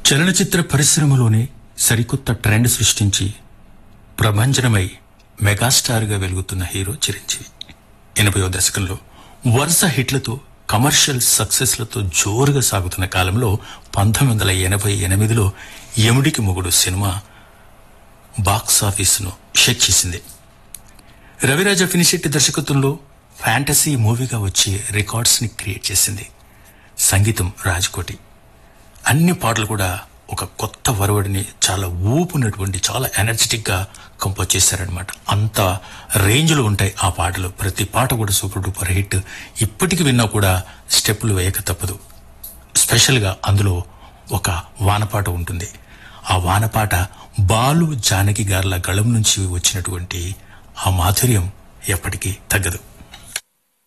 చలనచిత్ర పరిశ్రమలోనే సరికొత్త ట్రెండ్ సృష్టించి ప్రభంజనమై మెగాస్టార్గా వెలుగుతున్న హీరో చిరంజీవి ఎనభైవ దశకంలో వరుస హిట్లతో కమర్షియల్ సక్సెస్లతో జోరుగా సాగుతున్న కాలంలో పంతొమ్మిది వందల ఎనభై ఎనిమిదిలో యముడికి మొగుడు సినిమా బాక్స్ ఆఫీసును షేక్ చేసింది రవిరాజ ఫినిషెట్టి దర్శకత్వంలో ఫ్యాంటసీ మూవీగా వచ్చి రికార్డ్స్ ని క్రియేట్ చేసింది సంగీతం రాజ్కోటి అన్ని పాటలు కూడా ఒక కొత్త వరవడిని చాలా ఊపునటువంటి చాలా ఎనర్జెటిక్ గా కంపోజ్ చేశారనమాట అంత రేంజ్ లో ఉంటాయి ఆ పాటలు ప్రతి పాట కూడా సూపర్ డూపర్ హిట్ ఇప్పటికి విన్నా కూడా స్టెప్పులు వేయక తప్పదు స్పెషల్ గా అందులో ఒక వానపాట ఉంటుంది ఆ వానపాట బాలు జానకి గార్ల గళం నుంచి వచ్చినటువంటి ఆ మాధుర్యం ఎప్పటికీ తగ్గదు